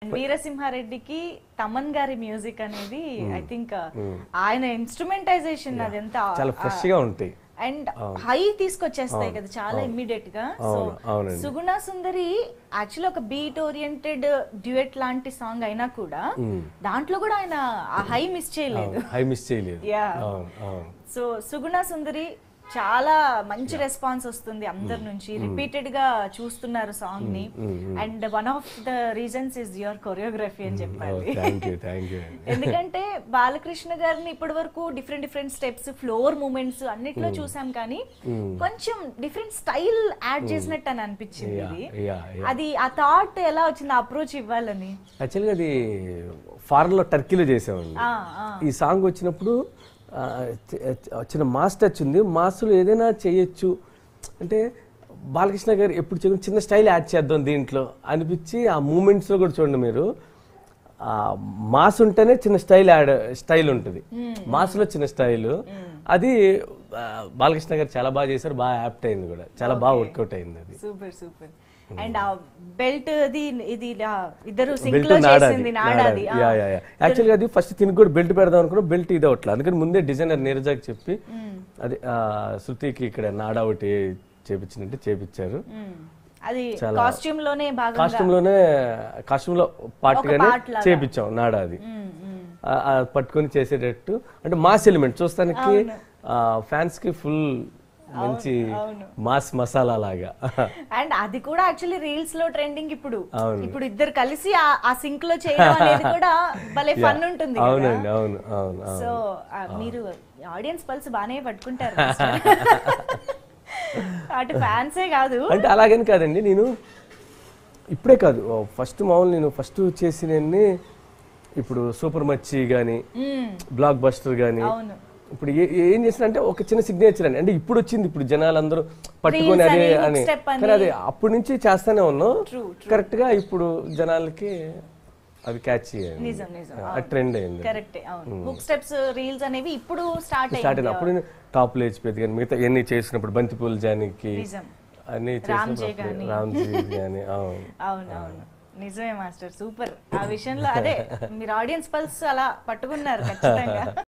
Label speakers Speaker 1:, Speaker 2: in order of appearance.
Speaker 1: And వీరసింహారెడ్డికి Thaman గారి music అనేది I think ఆయన ఇన్స్ట్రుమెంటైజేషన్ అదంతా
Speaker 2: చాలా ఫ్రెష్ గా ఉంటాయి
Speaker 1: అండ్ హై తీసుకొచ్చేస్తాయి కదా చాలా ఇమ్మీడియట్ గా సో
Speaker 2: అవును, అవునండి.
Speaker 1: సుగుణ సుందరి యాక్చువల్లీ ఒక బీట్ ఓరియంటెడ్ డ్యూయట్ లాంటి సాంగ్ అయినా కూడా దాంట్లో కూడా ఆయన ఆ హై మిస్ చేయలేదు
Speaker 2: హై మిస్ చేయలేదు
Speaker 1: Yeah.
Speaker 2: అవును అవును
Speaker 1: సో సుగుణ సుందరి చాలా మంచి రెస్పాన్స్ వస్తుంది అందరి నుంచి రిపీటెడ్ గా చూస్తున్నారు సాంగ్ ని and one of the reasons is your choreography అని చెప్పాలి
Speaker 2: థ్యాంక్ యూ థ్యాంక్ యూ
Speaker 1: ఎందుకంటే బాలకృష్ణ గారిని ఇప్పటి వరకు different different steps floor movements అన్నిట్లో చూసాం కానీ కొంచెం డిఫరెంట్ స్టైల్ యాడ్ చేసినట్టు అని అనిపించింది
Speaker 2: Yeah,
Speaker 1: ఇది
Speaker 2: yeah, yeah.
Speaker 1: అది ఆ థాట్ ఎలా వచ్చింది అప్రోచ్ ఇవ్వాలని
Speaker 2: యాక్చువల్గా అది ఫారెన్లో టర్కీలో చేసామండి
Speaker 1: ఆ, ఆ.
Speaker 2: ఈ సాంగ్ వచ్చినప్పుడు ఆ, చ- చ- చిన్న మాస్ టచ్ ఉంది మాస్లో ఏదైనా చేయొచ్చు అంటే బాలకృష్ణ గారు ఎప్పుడు చేయకుండా చిన్న స్టైల్ యాడ్ చేద్దాం దీంట్లో అనిపించి ఆ మూమెంట్స్లో కూడా చూడండి మీరు ఆ మాస్ ఉంటేనే చిన్న స్టైల్ యాడ్ స్టైల్ ఉంటుంది మాస్లో చిన్న స్టైల్ అది ఆ, బాలకృష్ణ గారు చాలా బాగా చేశారు బాగా యాప్ట్ అయింది కూడా చాలా బాగా వర్కౌట్ అయింది అది
Speaker 1: సూపర్ సూపర్ అండ్ ఆ బెల్ట్ ఇది ఇది ఇలా ఇద్దరు సింక్
Speaker 2: బెల్ట్
Speaker 1: లో
Speaker 2: నాడాది
Speaker 1: చేసింది నాడాది ఆ.
Speaker 2: యా యా యా యాక్చువల్గా అది ఫస్ట్ తిని కూడా బెల్ట్ పెడదాం అనుకున్నా బెల్ట్ ఇది అవట్లేదు అందుకని ముందే డిజైనర్ నీరజాకి చెప్పి అది ఆ, శృతికి ఇక్కడ నాడా ఒకటి చేపించినట్టు చేపించారు
Speaker 1: మ్మ్. అది కాస్ట్యూమ్ లోనే భాగంగా
Speaker 2: కాస్ట్యూమ్ లోనే కాస్ట్యూమ్ లో పార్ట్
Speaker 1: ఒక
Speaker 2: గానే
Speaker 1: part లాగా.
Speaker 2: చేపించాం నాడా అది
Speaker 1: మ్మ్, మ్మ్.
Speaker 2: ఆ- ఆ పట్టుకొని చేసేటట్టు అంటే మాస్ ఎలిమెంట్ చూస్తానికి ఫ్యాన్స్ కి ఫుల్ మంచి మాస్ మసాలా లాగా
Speaker 1: అండ్ అది కూడా యాక్చువల్లీ రీల్స్ లో ట్రెండింగ్ ఇప్పుడు
Speaker 2: అవును.
Speaker 1: ఇప్పుడు ఇద్దరు కలిసి ఆ- ఆ సింక్ లో చేయడం అనేది కూడా భలే ఫన్ ఉంటుంది కదా.
Speaker 2: అవునండి అవును అవును అవును
Speaker 1: సో ఆ, మీరు ఆడియన్స్ పల్స్ బానే పట్టుకుంటారు అటు ఫ్యాన్సే కాదు
Speaker 2: అంటే అలాగని కాదండి నేను ఇప్పుడే కాదు ఫస్ట్ మామూలు నేను ఫస్ట్ చేసినన్ని ఇప్పుడు సూపర్ మచ్చి కానీ
Speaker 1: మ్మ్.
Speaker 2: బ్లాక్ బస్టర్ కానీ
Speaker 1: అవును
Speaker 2: ఇప్పుడు ఏ- ఏం చేసిన అంటే ఒక చిన్న సిగ్నేచర్ అని అంటే ఇప్పుడు వచ్చింది ఇప్పుడు జనాలందరూ పట్టుకొని
Speaker 1: Reels
Speaker 2: అదే
Speaker 1: అని, hook
Speaker 2: అని
Speaker 1: step అని.
Speaker 2: కానీ అది అప్పటి నుంచి చేస్తానే ఉన్నాం
Speaker 1: True,
Speaker 2: కరెక్ట్ గా ఇప్పుడు జనాలకి అది క్యాచ్
Speaker 1: నిజం నిజం
Speaker 2: ట్రెండ్ అయింది
Speaker 1: కరెక్టే అవును బుక్ స్టెప్స్ రీల్స్ అనేవి ఇప్పుడు స్టార్ట్
Speaker 2: స్టార్ట్
Speaker 1: అయ్యింది
Speaker 2: అయిన అప్పుడు టాప్ లేచిపోయింది కానీ మిగతా ఎన్ని చేసినప్పుడు బంతిపూల జానికి
Speaker 1: నిజం
Speaker 2: అన్ని చేసినప్పుడు రామ్జీ కానీ అవును
Speaker 1: అవును అవును నిజమే మాస్టర్ సూపర్ ఆ విషయంలో అదే మీరు ఆడియన్స్ పల్స్ అలా పట్టుకున్నారు ఖచ్చితంగా